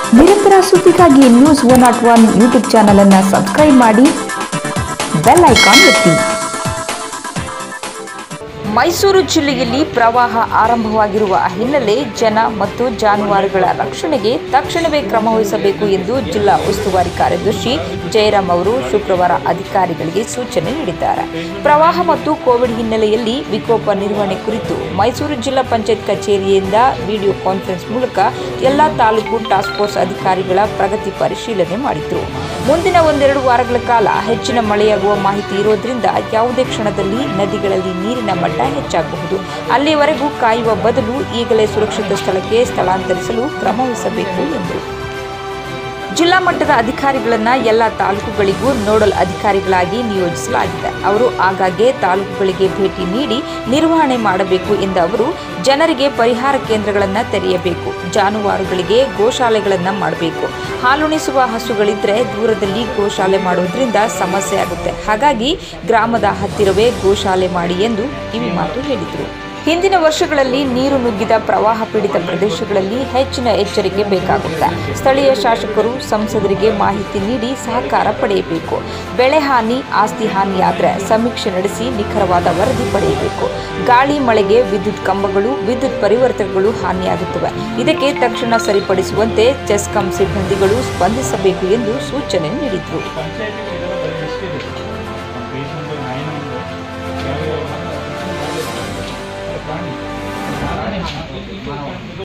ನಿರಂತರ ಸುದ್ದಿಗಾಗಿ news one not one YouTube channel ಅನ್ನು ಸಬ್ಸ್ಕ್ರೈಬ್ ಮಾಡಿ ಬೆಲ್ ಐಕಾನ್ ಒತ್ತಿ ಮೈಸೂರು ಜಿಲ್ಲೆಯಲ್ಲಿ ಪ್ರವಾಹ ಆರಂಭವಾಗಿರುವ ಹಿನ್ನೆಲೆ ಜನ ಮತ್ತು ಜಾನುವಾರುಗಳ ರಕ್ಷಣೆಗೆ ತಕ್ಷಣವೇ ಕ್ರಮ ವಹಿಸಬೇಕು ಎಂದು ಜಿಲ್ಲಾ ಉಸ್ತುವಾರಿ ಕಾರ್ಯದರ್ಶಿ ಜಯರಾಮ್ ಅವರು ಶುಕ್ರವಾರ ಅಧಿಕಾರಿಗಳಿಗೆ ಸೂಚನೆ ನೀಡಿದ್ದಾರೆ ಪ್ರವಾಹ ಮತ್ತು ಕೋವಿಡ್ ಹಿನ್ನೆಲೆಯಲ್ಲಿ ವಿಕೋಪ ನಿರ್ವಹಣೆ ಕುರಿತು ಮೈಸೂರು ಜಿಲ್ಲಾ ಪಂಚಾಯತ್ ಕಚೇರಿಯಿಂದ ವಿಡಿಯೋ ಕಾನ್ಫರೆನ್ಸ್ ಮೂಲಕ ಎಲ್ಲಾ ತಾಲೂಕು ಟಾಸ್ಕ್ ಫೋರ್ಸ್ ಅಧಿಕಾರಿಗಳ ಪ್ರಗತಿ ಪರಿಶೀಲನೆ ಮಾಡಿದ್ರು ಮುಂದಿನ ಒಂದೆರಡು ವಾರಗಳ ಕಾಲ ಹೆಚ್ಚಿನ ಮಳೆಯಾಗುವ ಮಾಹಿತಿ ಇರೋದ್ರಿಂದ ಯಾವುದೇ ಕ್ಷಣದಲ್ಲಿ ನದಿಗಳಲ್ಲಿ ನೀರಿನ ಮಟ್ಟ ಹೆಚ್ಚಾಗಬಹುದು ಅಲ್ಲಿಯವರೆಗೂ ಕಾಯುವ ಬದಲು ಈಗಲೇ ಸುರಕ್ಷಿತ ಸ್ಥಳಕ್ಕೆ ಸ್ಥಳಾಂತರಿಸಲು ಕ್ರಮ ವಹಿಸಬೇಕು ಎಂದರು ಜಿಲ್ಲಾ ಮಟ್ಟದ ಅಧಿಕಾರಿಗಳನ್ನ ಎಲ್ಲ ತಾಲೂಕುಗಳಿಗೂ ನೋಡಲ್ ಅಧಿಕಾರಿಗಳಾಗಿ ನಿಯೋಜಿಸಲಾಗಿದೆ ಅವರು ಆಗಾಗ್ಗೆ ತಾಲೂಕುಗಳಿಗೆ ಭೇಟಿ ನೀಡಿ ನಿರ್ವಹಣೆ ಮಾಡಬೇಕು ಎಂದ ಅವರು ಜನರಿಗೆ ಪರಿಹಾರ ಕೇಂದ್ರಗಳನ್ನು ತೆರೆಯಬೇಕು ಜಾನುವಾರುಗಳಿಗೆ ಗೋಶಾಲೆಗಳನ್ನು ಮಾಡಬೇಕು ಹಾಲುಣಿಸುವ ಹಸುಗಳಿದ್ರೆ ದೂರದಲ್ಲಿ ಗೋಶಾಲೆ ಮಾಡುವುದರಿಂದ ಸಮಸ್ಯೆ ಆಗುತ್ತೆ ಹಾಗಾಗಿ ಗ್ರಾಮದ ಹತ್ತಿರವೇ ಗೋಶಾಲೆ ಮಾಡಿ ಎಂದು ಕಿವಿ ಮಾತು ಹೇಳಿದರು ಹಿಂದಿನ ವರ್ಷಗಳಲ್ಲಿ ನೀರು ನುಗ್ಗಿದ ಪ್ರವಾಹ ಪೀಡಿತ ಪ್ರದೇಶಗಳಲ್ಲಿ ಹೆಚ್ಚಿನ ಎಚ್ಚರಿಕೆ ಬೇಕಾಗುತ್ತೆ ಸ್ಥಳೀಯ ಶಾಸಕರು ಸಂಸದರಿಗೆ ಮಾಹಿತಿ ನೀಡಿ ಸಹಕಾರ ಪಡೆಯಬೇಕು ಬೆಳೆ ಹಾನಿ ಆಸ್ತಿ ಹಾನಿಯಾದರೆ ಸಮೀಕ್ಷೆ ನಡೆಸಿ ನಿಖರವಾದ ವರದಿ ಪಡೆಯಬೇಕು ಗಾಳಿ ಮಳೆಗೆ ವಿದ್ಯುತ್ ಕಂಬಗಳು ವಿದ್ಯುತ್ ಪರಿವರ್ತನೆಗಳು ಹಾನಿಯಾಗುತ್ತವೆ ಇದಕ್ಕೆ ತಕ್ಷಣ ಸರಿಪಡಿಸುವಂತೆ ಚೆಸ್ಕಾಂ ಸಿಬ್ಬಂದಿಗಳು ಸ್ಪಂದಿಸಬೇಕು ಎಂದು ಸೂಚನೆ ನೀಡಿದರು